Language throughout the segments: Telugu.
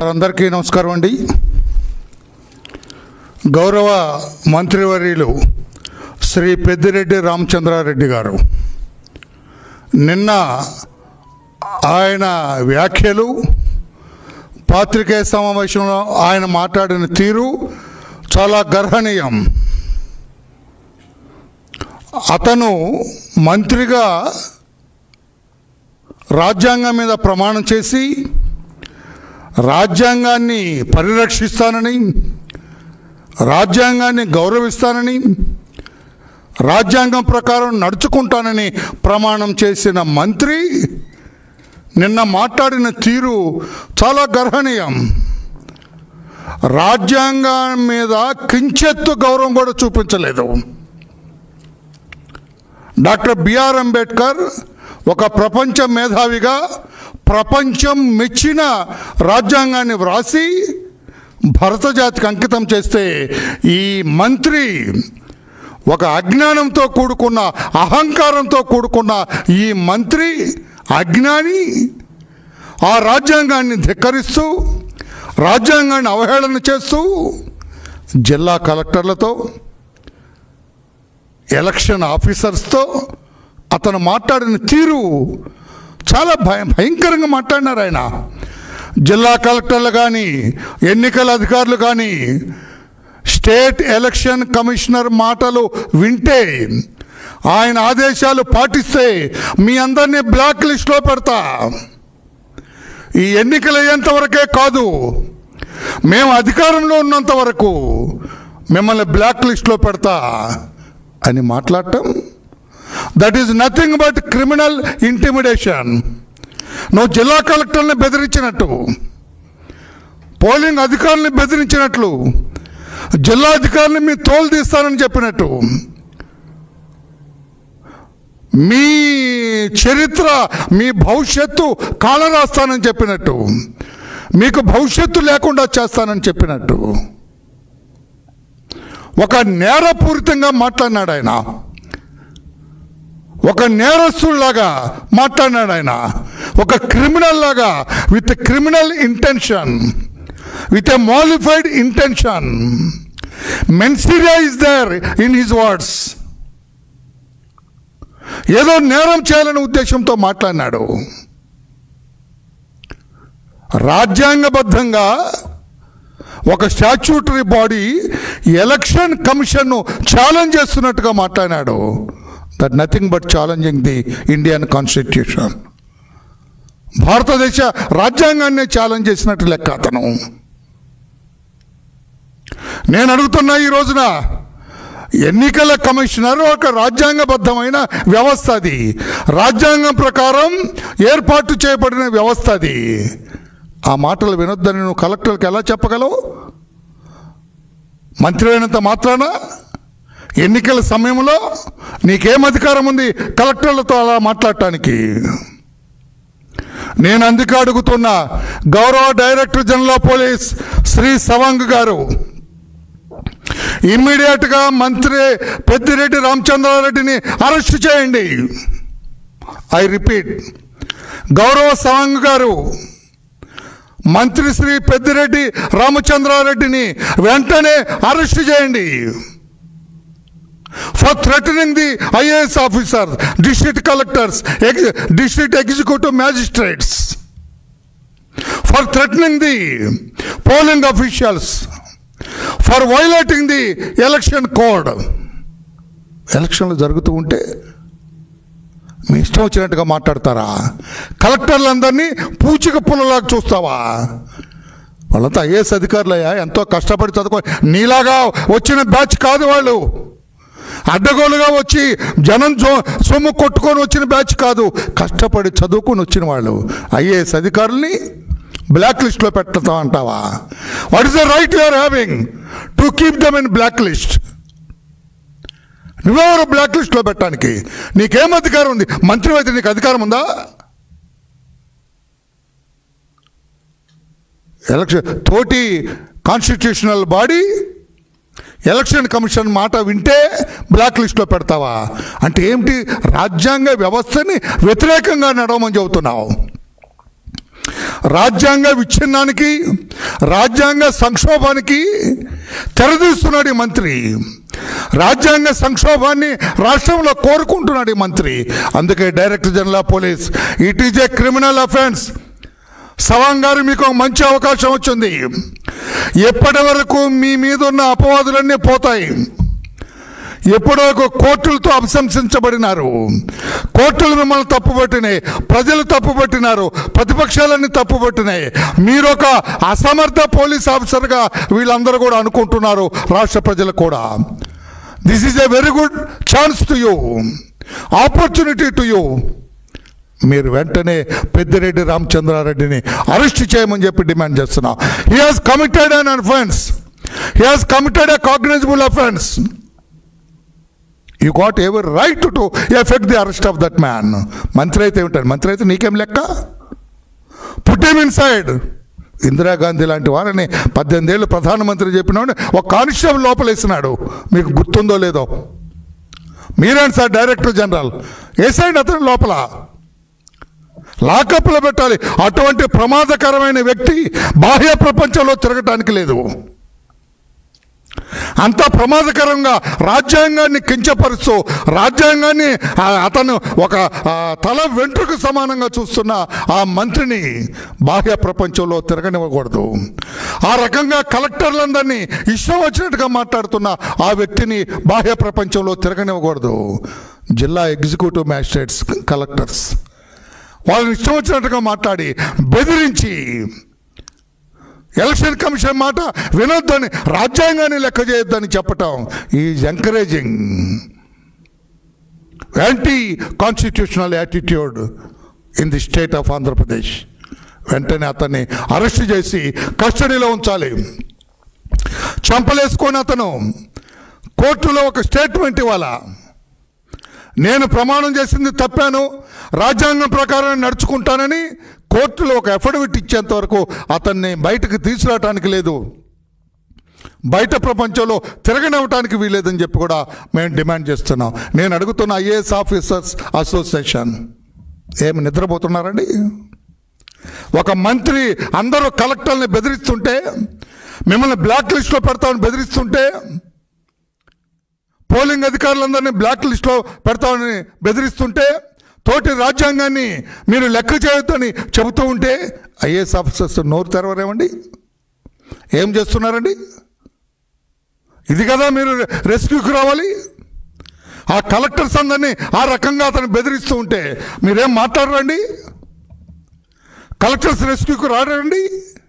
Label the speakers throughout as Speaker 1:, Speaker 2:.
Speaker 1: వారందరికీ నమస్కారం అండి గౌరవ మంత్రివర్యులు శ్రీ పెద్దిరెడ్డి రామచంద్రారెడ్డి గారు నిన్న ఆయన వ్యాఖ్యలు పాత్రికేయ సమావేశంలో ఆయన మాట్లాడిన తీరు చాలా గర్హనీయం అతను మంత్రిగా రాజ్యాంగం మీద ప్రమాణం చేసి రాజ్యాంగాన్ని పరిరక్షిస్తానని రాజ్యాంగాన్ని గౌరవిస్తానని రాజ్యాంగం ప్రకారం నడుచుకుంటానని ప్రమాణం చేసిన మంత్రి నిన్న మాట్లాడిన తీరు చాలా గర్హనీయం రాజ్యాంగం మీద కించెత్తు గౌరవం కూడా చూపించలేదు డాక్టర్ బిఆర్ అంబేద్కర్ ఒక ప్రపంచ మేధావిగా ప్రపంచం మెచ్చిన రాజ్యాంగాన్ని వ్రాసి భరత జాతికి అంకితం చేస్తే ఈ మంత్రి ఒక అజ్ఞానంతో కూడుకున్న అహంకారంతో కూడుకున్న ఈ మంత్రి అజ్ఞాని ఆ రాజ్యాంగాన్ని ధిక్కరిస్తూ రాజ్యాంగాన్ని అవహేళన చేస్తూ జిల్లా కలెక్టర్లతో ఎలక్షన్ ఆఫీసర్స్తో అతను మాట్లాడిన తీరు చాలా భయ భయంకరంగా మాట్లాడినారు ఆయన జిల్లా కలెక్టర్లు కానీ ఎన్నికల అధికారులు కానీ స్టేట్ ఎలక్షన్ కమిషనర్ మాటలు వింటే ఆయన ఆదేశాలు పాటిస్తే మీ అందరినీ బ్లాక్ లిస్ట్లో పెడతా ఈ ఎన్నికలు అయ్యేంత వరకే కాదు మేము అధికారంలో ఉన్నంత వరకు మిమ్మల్ని బ్లాక్ లిస్ట్లో పెడతా అని మాట్లాడటం that is nothing but criminal intimidation నువ్వు జిల్లా కలెక్టర్ని బెదిరించినట్టు పోలింగ్ అధికారుల్ని బెదిరించినట్లు జిల్లా అధికారులు మీ తోలు తీస్తానని చెప్పినట్టు మీ చరిత్ర మీ భవిష్యత్తు కాలరాస్తానని చెప్పినట్టు మీకు భవిష్యత్తు లేకుండా చేస్తానని చెప్పినట్టు ఒక నేరపూరితంగా మాట్లాడినాడు ఆయన ఒక నేరస్తుల్లాగా మాట్లాడినాడు ఆయన ఒక క్రిమినల్ లాగా with criminal intention with a malafide intention mens rea is there in his words ఏదో నేరం చేయాలనే ఉద్దేశంతో మాట్లాడినాడు రాజ్యాంగబద్ధంగా ఒక స్టాచ్యూటరీ బాడీ ఎలక్షన్ కమిషన్ను ఛాలెంజ్ చేస్తున్నట్టుగా మాట్లాడినాడు that nothing but challenging the Indian constitution భారతదేశ రాజ్యాంగాన్ని ఛాలెంజ్ చేసినట్టు లెక్క అతను నేను అడుగుతున్నా ఈ రోజున ఎన్నికల కమిషనర్ ఒక రాజ్యాంగబద్ధమైన వ్యవస్థ అది రాజ్యాంగం ప్రకారం ఏర్పాటు చేయబడిన వ్యవస్థ అది ఆ మాటలు వినొద్దని నువ్వు కలెక్టర్కి ఎలా చెప్పగలవు మంత్రి అయినంత మాత్రాన ఎన్నికల సమయంలో నీకేం అధికారం ఉంది కలెక్టర్లతో అలా మాట్లాడటానికి నేను అందుకే అడుగుతున్నా గౌరవ director general of police Shri Sawang garu ఇమ్మీడియట్గా మంత్రి పెద్దిరెడ్డి రామచంద్రారెడ్డిని అరెస్ట్ చేయండి ఐ రిపీట్ గౌరవ సవాంగ్ గారు మంత్రి శ్రీ పెద్దిరెడ్డి రామచంద్రారెడ్డిని వెంటనే అరెస్ట్ చేయండి for threatening the IAS officer district collectors district executive magistrates for threatening the polling officials for violating the election code ఎలక్షన్లు జరుగుతూ ఉంటే మీ ఇష్టం వచ్చినట్టుగా మాట్లాడతారా కలెక్టర్లందరినీ పూచిక పుల్లలాగా చూస్తావా వాళ్ళంతా ఐఏఎస్ అధికారులయ్యా ఎంతో కష్టపడి చదువుకో నీలాగా వచ్చిన బ్యాచ్ కాదు వాళ్ళు అడ్డగోలుగా వచ్చి జనం జో సొమ్ము కొట్టుకొని వచ్చిన బ్యాచ్ కాదు కష్టపడి చదువుకొని వచ్చిన వాళ్ళు ఐఏఎస్ అధికారుల్ని బ్లాక్ లిస్ట్లో పెడతాం అంటావా what is the right you are having to keep them in black list నువ్వెవరు బ్లాక్ లిస్ట్లో పెట్టడానికి నీకేం అధికారం ఉంది మంత్రి అయితే నీకు అధికారం ఉందా ఎలక్షన్ తోటి కాన్స్టిట్యూషనల్ బాడీ ఎలక్షన్ కమిషన్ మాట వింటే బ్లాక్ లిస్ట్లో పెడతావా అంటే ఏమిటి రాజ్యాంగ వ్యవస్థని వ్యతిరేకంగా నడవమని చెబుతున్నావు రాజ్యాంగ విచ్ఛిన్నానికి రాజ్యాంగ సంక్షోభానికి తెరదీస్తున్నాడు ఈ మంత్రి రాజ్యాంగ సంక్షోభాన్ని రాష్ట్రంలో కోరుకుంటున్నాడు ఈ మంత్రి అందుకే director general of police it is a criminal offence Sawang garu మీకు ఒక మంచి అవకాశం వచ్చింది ఎప్పటి వరకు మీ మీద ఉన్న అపవాదులన్నీ పోతాయి ఎప్పుడో ఒక కోర్టులతో అభిశంసించబడినారు కోర్టులు మిమ్మల్ని తప్పుపట్టినాయి ప్రజలు తప్పుపట్టినారు ప్రతిపక్షాలన్నీ తప్పుపట్టినాయి మీరు ఒక అసమర్థ పోలీస్ ఆఫీసర్గా వీళ్ళందరూ కూడా అనుకుంటున్నారు రాష్ట్ర ప్రజలు కూడా this is a very good chance to you opportunity to you మీరు వెంటనే పెద్దిరెడ్డి రామచంద్రారెడ్డిని అరెస్ట్ చేయమని చెప్పి డిమాండ్ చేస్తున్నాం he has committed an offence he has committed a cognizable offence you got ever right to effect the arrest of that man మంత్రి అయితే ఏమిటారు మంత్రి అయితే నీకేం లెక్క పుట్టేమ్ ఇన్ సైడ్ ఇందిరాగాంధీ లాంటి వారిని పద్దెనిమిది ఏళ్ళు ప్రధానమంత్రి చెప్పిన ఒక కానిస్టేబుల్ లోపలేసినాడు మీకు గుర్తుందో లేదో మీరేంటి సార్ డైరెక్టర్ జనరల్ వేసేయండి అతని లోపల లాకప్లో పెట్టాలి అటువంటి ప్రమాదకరమైన వ్యక్తి బాహ్య ప్రపంచంలో తిరగటానికి లేదు అంత ప్రమాదకరంగా రాజ్యాంగాన్ని కించపరుస్తూ రాజ్యాంగాన్ని ఆ, అతను ఒక ఆ, తల వెంట్రుకు సమానంగా చూస్తున్న ఆ మంత్రిని బాహ్య ప్రపంచంలో తిరగనివ్వకూడదు ఆ రకంగా కలెక్టర్లందరినీ ఇష్టం వచ్చినట్టుగా మాట్లాడుతున్న ఆ వ్యక్తిని బాహ్య ప్రపంచంలో తిరగనివ్వకూడదు జిల్లా ఎగ్జిక్యూటివ్ మ్యాజిస్ట్రేట్స్ కలెక్టర్స్ వాళ్ళని ఇష్టం వచ్చినట్టుగా మాట్లాడి బెదిరించి ఎలక్షన్ కమిషన్ మాట వినొద్దని రాజ్యాంగాన్ని లెక్క చేయొద్దని చెప్పటం is encouraging anti constitutional attitude in the state of Andhra Pradesh వెంటనే అతన్ని అరెస్ట్ చేసి కస్టడీలో ఉంచాలి చంపలేసుకొని అతను కోర్టులో ఒక స్టేట్మెంట్ ఇవ్వాలా నేను ప్రమాణం చేసింది తప్పాను రాజ్యాంగం ప్రకారం నడుచుకుంటానని కోర్టులో ఒక అఫిడవిట్ ఇచ్చేంత వరకు అతన్ని బయటకు తీసుకురావటానికి లేదు బయట ప్రపంచంలో తిరగనివ్వటానికి వీలేదని చెప్పి కూడా మేము డిమాండ్ చేస్తున్నాం నేను అడుగుతున్న ఐఏఎస్ ఆఫీసర్స్ అసోసియేషన్ ఏమి నిద్రపోతున్నారండి ఒక మంత్రి అందరూ కలెక్టర్ని బెదిరిస్తుంటే మిమ్మల్ని బ్లాక్ లిస్ట్లో పెడతామని బెదిరిస్తుంటే పోలింగ్ అధికారులందరినీ బ్లాక్ లిస్ట్లో పెడతామని బెదిరిస్తుంటే తోటి రాజ్యాంగాన్ని మీరు లెక్క చేయొద్దని చెబుతూ ఉంటే ఐఏఎస్ ఆఫీసర్స్ నోరు తెరవరేమండి ఏం చేస్తున్నారండి ఇది కదా మీరు రెస్క్యూకి రావాలి ఆ కలెక్టర్స్ అందరినీ ఆ రకంగా అతను బెదిరిస్తూ ఉంటే మీరేం మాట్లాడరండి కలెక్టర్స్ రెస్క్యూకి రారండి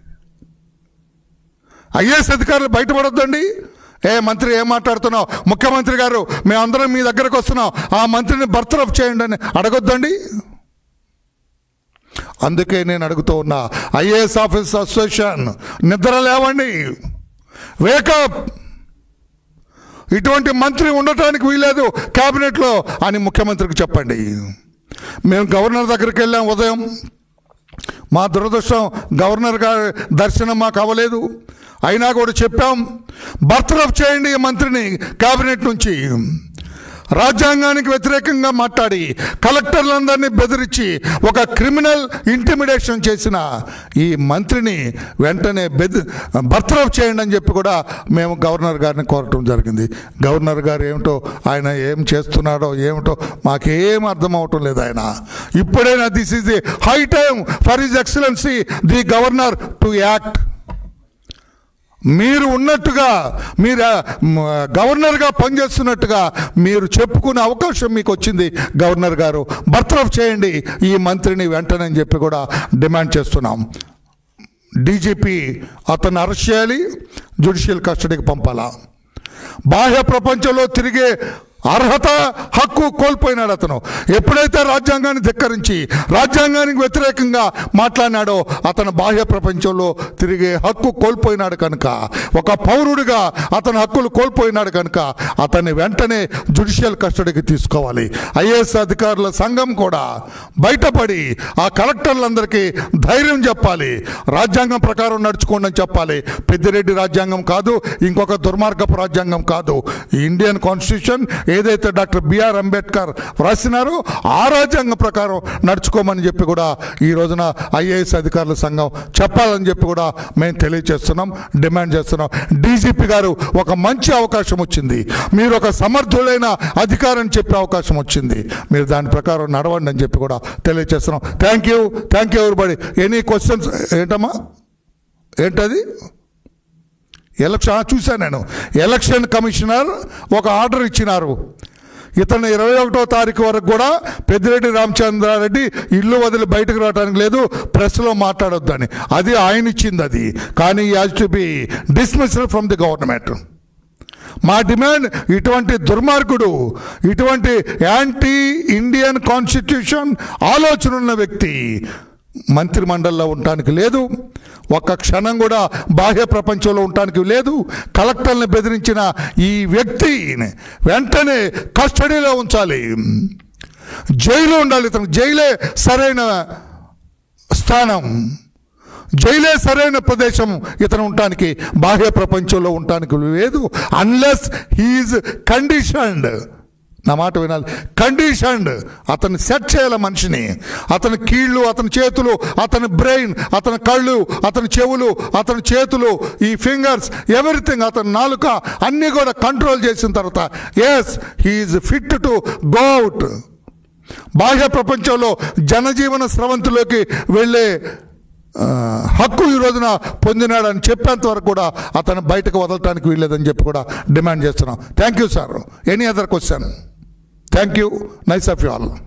Speaker 1: ఐఏఎస్ అధికారులు బయటపడొద్దండి ఏ మంత్రి ఏం మాట్లాడుతున్నావు ముఖ్యమంత్రి గారు మేమందరం మీ దగ్గరకు వస్తున్నాం ఆ మంత్రిని బర్తరఫ్ చేయండి అని అడగొద్దండి అందుకే నేను అడుగుతూ ఉన్నా ఐఏఎస్ ఆఫీస్ అసోసియేషన్ నిద్ర లేవండి వేకప్ ఇటువంటి మంత్రి ఉండటానికి వీలేదు క్యాబినెట్లో అని ముఖ్యమంత్రికి చెప్పండి మేము గవర్నర్ దగ్గరికి వెళ్ళాం ఉదయం మా దురదృష్టం గవర్నర్ గారి దర్శనం మాకు అవ్వలేదు అయినా కూడా చెప్పాం బర్తరఫ్ చేయండి ఈ మంత్రిని కేబినెట్ నుంచి రాజ్యాంగానికి వ్యతిరేకంగా మాట్లాడి కలెక్టర్లందరినీ బెదిరించి ఒక క్రిమినల్ ఇంటిమిడేషన్ చేసిన ఈ మంత్రిని వెంటనే బెది బర్తరఫ్ చేయండి అని చెప్పి కూడా మేము గవర్నర్ గారిని కోరటం జరిగింది గవర్నర్ గారు ఏమిటో ఆయన ఏం చేస్తున్నాడో ఏమిటో మాకేం అర్థం అవటం లేదు ఆయన ఇప్పుడైనా this is the high time for his excellency the governor to act మీరు ఉన్నట్టుగా మీరు ఆ, మ, గవర్నర్గా పనిచేస్తున్నట్టుగా మీరు చెప్పుకునే అవకాశం మీకు వచ్చింది గవర్నర్ గారు బర్తరఫ్ చేయండి ఈ మంత్రిని వెంటనే అని చెప్పి కూడా డిమాండ్ చేస్తున్నాం డీజీపీ అతన్ని అరెస్ట్ చేయాలి జ్యుడిషియల్ కస్టడీకి పంపాలా బాహ్య ప్రపంచంలో తిరిగే అర్హత హక్కు కోల్పోయినాడు అతను ఎప్పుడైతే రాజ్యాంగాన్ని ధిక్కరించి రాజ్యాంగానికి వ్యతిరేకంగా మాట్లాడినాడో అతను బాహ్య ప్రపంచంలో తిరిగే హక్కు కోల్పోయినాడు కనుక ఒక పౌరుడిగా అతని హక్కులు కోల్పోయినాడు కనుక అతన్ని వెంటనే జ్యుడిషియల్ కస్టడీకి తీసుకోవాలి ఐఏఎస్ అధికారుల సంఘం కూడా బయటపడి ఆ కలెక్టర్లందరికీ ధైర్యం చెప్పాలి రాజ్యాంగం ప్రకారం నడుచుకోండి అని చెప్పాలి పెద్దిరెడ్డి రాజ్యాంగం కాదు ఇంకొక దుర్మార్గపు రాజ్యాంగం కాదు ఈ ఇండియన్ కాన్స్టిట్యూషన్ ఏదైతే డాక్టర్ బిఆర్ అంబేద్కర్ వ్రాసినారో ఆ రాజ్యాంగం ప్రకారం నడుచుకోమని చెప్పి కూడా ఈ రోజున ఐఏఎస్ అధికారుల సంఘం చెప్పాలని చెప్పి కూడా మేము తెలియజేస్తున్నాం డిమాండ్ చేస్తున్నాం డీజీపీ గారు ఒక మంచి అవకాశం వచ్చింది మీరు ఒక సమర్థులైన అధికారం చెప్పే అవకాశం వచ్చింది మీరు దాని ప్రకారం నడవండి అని చెప్పి కూడా తెలియజేస్తున్నాం thank you thank you everybody any questions ఏంటమ్మా ఏంటది ఎలక్షన్ చూశాను నేను ఎలక్షన్ కమిషనర్ ఒక ఆర్డర్ ఇచ్చినారు ఇతను ఇరవై ఒకటో తారీఖు వరకు కూడా పెద్దిరెడ్డి రామచంద్రారెడ్డి ఇల్లు వదిలి బయటకు రావడానికి లేదు ప్రెస్లో మాట్లాడొద్దని అది ఆయన ఇచ్చింది అది కానీ has to be dismissed from the government మా డిమాండ్ ఇటువంటి దుర్మార్గుడు ఇటువంటి యాంటీ ఇండియన్ కాన్స్టిట్యూషన్ ఆలోచన ఉన్న వ్యక్తి మంత్రిమండలిలో ఉండటానికి లేదు ఒక్క క్షణం కూడా బాహ్య ప్రపంచంలో ఉండటానికి లేదు కలెక్టర్ని బెదిరించిన ఈ వ్యక్తిని వెంటనే కస్టడీలో ఉంచాలి జైలు ఉండాలి ఇతను జైలే సరైన స్థానం జైలే సరైన ప్రదేశం ఇతను ఉండటానికి బాహ్య ప్రపంచంలో ఉండటానికి లేదు అన్లెస్ హీఈస్ కండిషన్డ్ నా మాట వినాలి కండిషన్డ్ అతన్ని సెట్ చేయాలి మనిషిని అతని కీళ్ళు అతని చేతులు అతని బ్రెయిన్ అతని కళ్ళు అతని చెవులు అతని చేతులు ఈ ఫింగర్స్ ఎవ్రీథింగ్ అతని నాలుక అన్నీ కూడా కంట్రోల్ చేసిన తర్వాత yes he is fit to go out బాహ్య ప్రపంచంలో జనజీవన స్రవంతిలోకి వెళ్ళే ఆ, హక్కు ఈ రోజున పొందినాడని చెప్పేంత వరకు కూడా అతను బయటకు వదలటానికి వీల్లేదని చెప్పి కూడా డిమాండ్ చేస్తున్నాం thank you sir any other question thank you nice of you all